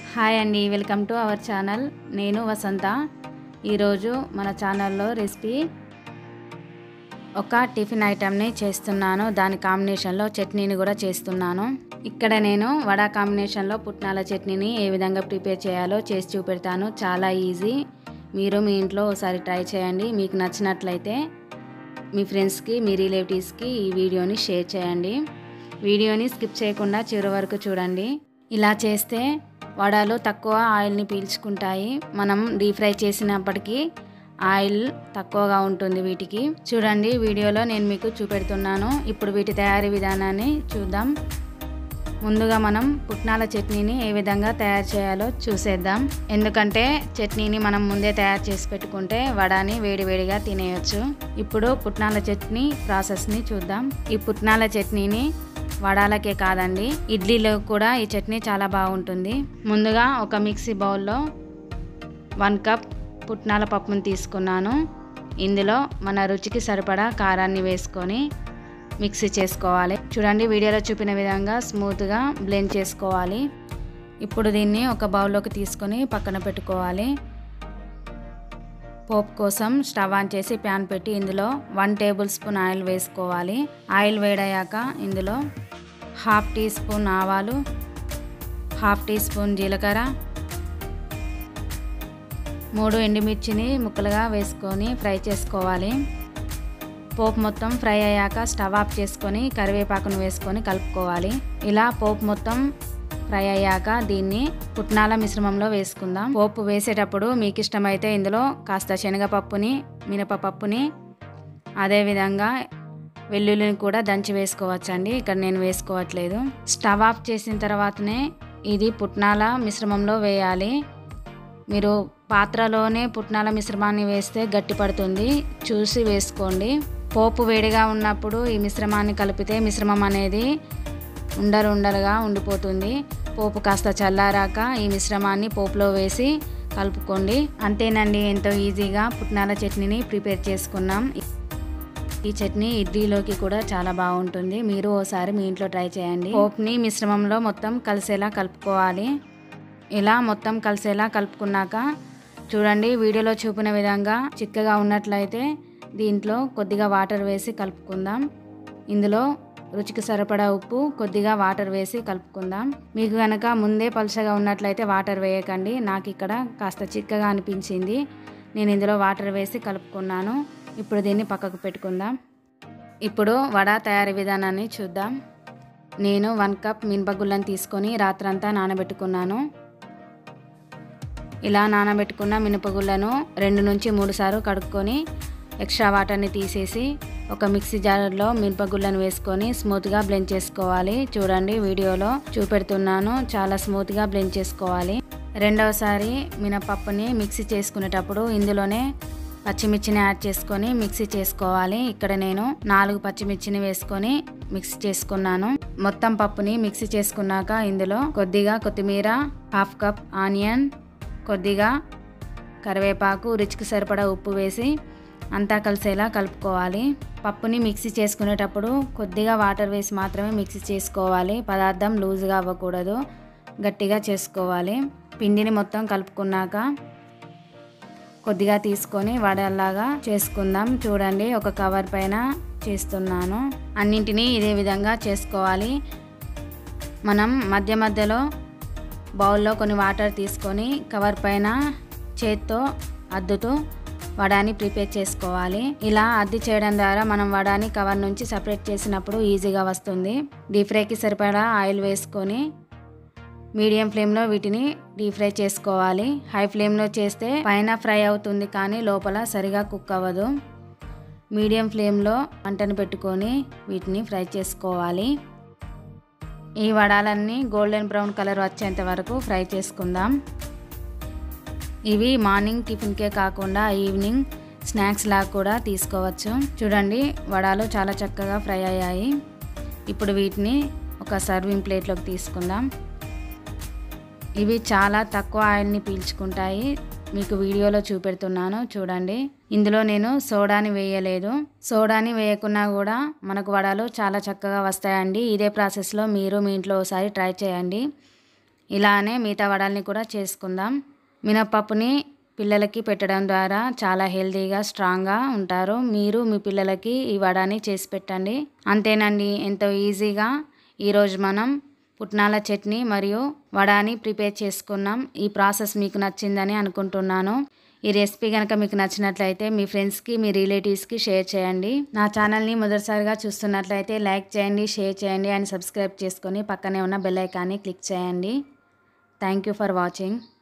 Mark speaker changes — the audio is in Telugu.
Speaker 1: హాయ్ అండి వెల్కమ్ టు అవర్ ఛానల్ నేను వసంత ఈరోజు మన ఛానల్లో రెసిపీ ఒక టిఫిన్ ఐటెంని చేస్తున్నాను దాని కాంబినేషన్లో చట్నీని కూడా చేస్తున్నాను ఇక్కడ నేను వడ కాంబినేషన్లో పుట్నాల చట్నీని ఏ విధంగా ప్రిపేర్ చేయాలో చేసి చూపెడతాను చాలా ఈజీ మీరు మీ ఇంట్లో ఒకసారి ట్రై చేయండి మీకు నచ్చినట్లయితే మీ ఫ్రెండ్స్కి మీ రిలేటివ్స్కి ఈ వీడియోని షేర్ చేయండి వీడియోని స్కిప్ చేయకుండా చివరి వరకు చూడండి ఇలా చేస్తే వడలు తక్కువ ఆయిల్ని పీల్చుకుంటాయి మనం డీప్ ఫ్రై చేసినప్పటికీ ఆయిల్ తక్కువగా ఉంటుంది వీటికి చూడండి వీడియోలో నేను మీకు చూపెడుతున్నాను ఇప్పుడు వీటి తయారీ విధానాన్ని చూద్దాం ముందుగా మనం పుట్నాల చట్నీని ఏ విధంగా తయారు చేయాలో చూసేద్దాం ఎందుకంటే చట్నీని మనం ముందే తయారు చేసి పెట్టుకుంటే వడాని వేడివేడిగా తినేయొచ్చు ఇప్పుడు పుట్నాల చట్నీ ప్రాసెస్ని చూద్దాం ఈ పుట్నాల చట్నీని వడాలకే కాదండి ఇడ్లీలో కూడా ఈ చట్నీ చాలా బాగుంటుంది ముందుగా ఒక మిక్సీ బౌల్లో వన్ కప్ పుట్నాల పప్పును తీసుకున్నాను ఇందులో మన రుచికి సరిపడా కారాన్ని వేసుకొని మిక్సీ చేసుకోవాలి చూడండి వీడియోలో చూపిన విధంగా స్మూత్గా బ్లెండ్ చేసుకోవాలి ఇప్పుడు దీన్ని ఒక బౌల్లోకి తీసుకొని పక్కన పెట్టుకోవాలి పోపు కోసం స్టవ్ ఆన్ చేసి ప్యాన్ పెట్టి ఇందులో వన్ టేబుల్ స్పూన్ ఆయిల్ వేసుకోవాలి ఆయిల్ వేడయ్యాక ఇందులో హాఫ్ టీ స్పూన్ ఆవాలు హాఫ్ టీ స్పూన్ జీలకర్ర మూడు ఎండుమిర్చిని ముక్కలుగా వేసుకొని ఫ్రై చేసుకోవాలి పోపు మొత్తం ఫ్రై అయ్యాక స్టవ్ ఆఫ్ చేసుకొని కరివేపాకును వేసుకొని కలుపుకోవాలి ఇలా పోపు మొత్తం ఫ్రై అయ్యాక దీన్ని పుట్నాల మిశ్రమంలో వేసుకుందాం పోపు వేసేటప్పుడు మీకు ఇష్టమైతే ఇందులో కాస్త శనగపప్పుని మినపపప్పుని అదేవిధంగా వెల్లుల్లిని కూడా దంచి వేసుకోవచ్చండి ఇక్కడ నేను వేసుకోవట్లేదు స్టవ్ ఆఫ్ చేసిన తర్వాతనే ఇది పుట్నాల మిశ్రమంలో వేయాలి మీరు పాత్రలోనే పుట్నాల మిశ్రమాన్ని వేస్తే గట్టి పడుతుంది చూసి వేసుకోండి పోపు వేడిగా ఉన్నప్పుడు ఈ మిశ్రమాన్ని కలిపితే మిశ్రమం అనేది ఉండలు ఉండలుగా ఉండిపోతుంది పోపు కాస్త చల్లారాక ఈ మిశ్రమాన్ని పోపులో వేసి కలుపుకోండి అంతేనండి ఎంతో ఈజీగా పుట్నాల చట్నీని ప్రిపేర్ చేసుకున్నాం ఈ చట్నీ ఇడ్లీలోకి కూడా చాలా బాగుంటుంది మీరు ఓసారి మీ ఇంట్లో ట్రై చేయండి పోపుని మిశ్రమంలో మొత్తం కలిసేలా కలుపుకోవాలి ఇలా మొత్తం కలిసేలా కలుపుకున్నాక చూడండి వీడియోలో చూపిన విధంగా చిక్కగా ఉన్నట్లయితే దీంట్లో కొద్దిగా వాటర్ వేసి కలుపుకుందాం ఇందులో రుచికి సరిపడా ఉప్పు కొద్దిగా వాటర్ వేసి కలుపుకుందాం మీకు కనుక ముందే పలుచగా ఉన్నట్లయితే వాటర్ వేయకండి నాకు ఇక్కడ కాస్త చిక్కగా అనిపించింది నేను ఇందులో వాటర్ వేసి కలుపుకున్నాను ఇప్పుడు దీన్ని పక్కకు పెట్టుకుందాం ఇప్పుడు వడ తయారీ విధానాన్ని చూద్దాం నేను వన్ కప్ మినపగుళ్ళని తీసుకొని రాత్రంతా నానబెట్టుకున్నాను ఇలా నానబెట్టుకున్న మినపగుళ్ళను రెండు నుంచి మూడు సార్లు కడుక్కొని ఎక్స్ట్రా వాటర్ని తీసేసి ఒక మిక్సీ జార్లో మినపగుళ్ళను వేసుకొని స్మూత్గా బ్లెండ్ చేసుకోవాలి చూడండి వీడియోలో చూపెడుతున్నాను చాలా స్మూత్గా బ్లెండ్ చేసుకోవాలి రెండవసారి మినపప్పుని మిక్సీ చేసుకునేటప్పుడు ఇందులోనే పచ్చిమిర్చిని యాడ్ చేసుకొని మిక్సీ చేసుకోవాలి ఇక్కడ నేను నాలుగు పచ్చిమిర్చిని వేసుకొని మిక్సీ చేసుకున్నాను మొత్తం పప్పుని మిక్సీ చేసుకున్నాక ఇందులో కొద్దిగా కొత్తిమీర హాఫ్ కప్ ఆనియన్ కొద్దిగా కరివేపాకు రుచికి సరిపడా ఉప్పు వేసి అంతా కలిసేలా కలుపుకోవాలి పప్పుని మిక్సీ చేసుకునేటప్పుడు కొద్దిగా వాటర్ వేసి మాత్రమే మిక్సీ చేసుకోవాలి పదార్థం లూజ్గా అవ్వకూడదు గట్టిగా చేసుకోవాలి పిండిని మొత్తం కలుపుకున్నాక కొద్దిగా తీసుకొని వడల్లాగా చేసుకుందాం చూడండి ఒక కవర్ పైన చేస్తున్నాను అన్నింటినీ ఇదే విధంగా చేసుకోవాలి మనం మధ్య మధ్యలో బౌల్లో కొన్ని వాటర్ తీసుకొని కవర్ పైన చేత్తో అద్దుతూ వడాని ప్రిపేర్ చేసుకోవాలి ఇలా అద్ది చేయడం ద్వారా మనం వడాని కవర్ నుంచి సపరేట్ చేసినప్పుడు ఈజీగా వస్తుంది డీప్ ఫ్రైకి సరిపడా ఆయిల్ వేసుకొని మీడియం ఫ్లేమ్లో వీటిని డీప్ ఫ్రై చేసుకోవాలి హై ఫ్లేమ్లో చేస్తే పైన ఫ్రై అవుతుంది కానీ లోపల సరిగా కుక్ అవ్వదు మీడియం ఫ్లేమ్లో మంటను పెట్టుకొని వీటిని ఫ్రై చేసుకోవాలి ఈ వడాలన్నీ గోల్డెన్ బ్రౌన్ కలర్ వచ్చేంత వరకు ఫ్రై చేసుకుందాం ఇవి మార్నింగ్ టిఫిన్కే కాకుండా ఈవినింగ్ స్నాక్స్ లాగా కూడా తీసుకోవచ్చు చూడండి వడాలు చాలా చక్కగా ఫ్రై అయ్యాయి ఇప్పుడు వీటిని ఒక సర్వింగ్ ప్లేట్లోకి తీసుకుందాం ఇవి చాలా తక్కువ ఆయిల్ని పీల్చుకుంటాయి మీకు వీడియోలో చూపెడుతున్నాను చూడండి ఇందులో నేను సోడాని వేయలేదు సోడాని వేయకున్నా కూడా మనకు వడలు చాలా చక్కగా వస్తాయండి ఇదే ప్రాసెస్లో మీరు మీ ఇంట్లో ఒకసారి ట్రై చేయండి ఇలానే మిగతా వడల్ని కూడా చేసుకుందాం మినప్పప్పుని పిల్లలకి పెట్టడం ద్వారా చాలా హెల్తీగా స్ట్రాంగ్గా ఉంటారు మీరు మీ పిల్లలకి ఈ వడాని చేసి పెట్టండి అంతేనండి ఎంతో ఈజీగా ఈరోజు మనం పుట్నాల చట్నీ మరియు వడాని ప్రిపేర్ చేసుకున్నాం ఈ ప్రాసెస్ మీకు నచ్చిందని అనుకుంటున్నాను ఈ రెసిపీ కనుక మీకు నచ్చినట్లయితే మీ ఫ్రెండ్స్కి మీ రిలేటివ్స్కి షేర్ చేయండి నా ఛానల్ని మొదటిసారిగా చూస్తున్నట్లయితే లైక్ చేయండి షేర్ చేయండి అండ్ సబ్స్క్రైబ్ చేసుకొని పక్కనే ఉన్న బెల్ ఐకాన్ని క్లిక్ చేయండి థ్యాంక్ యూ ఫర్ వాచింగ్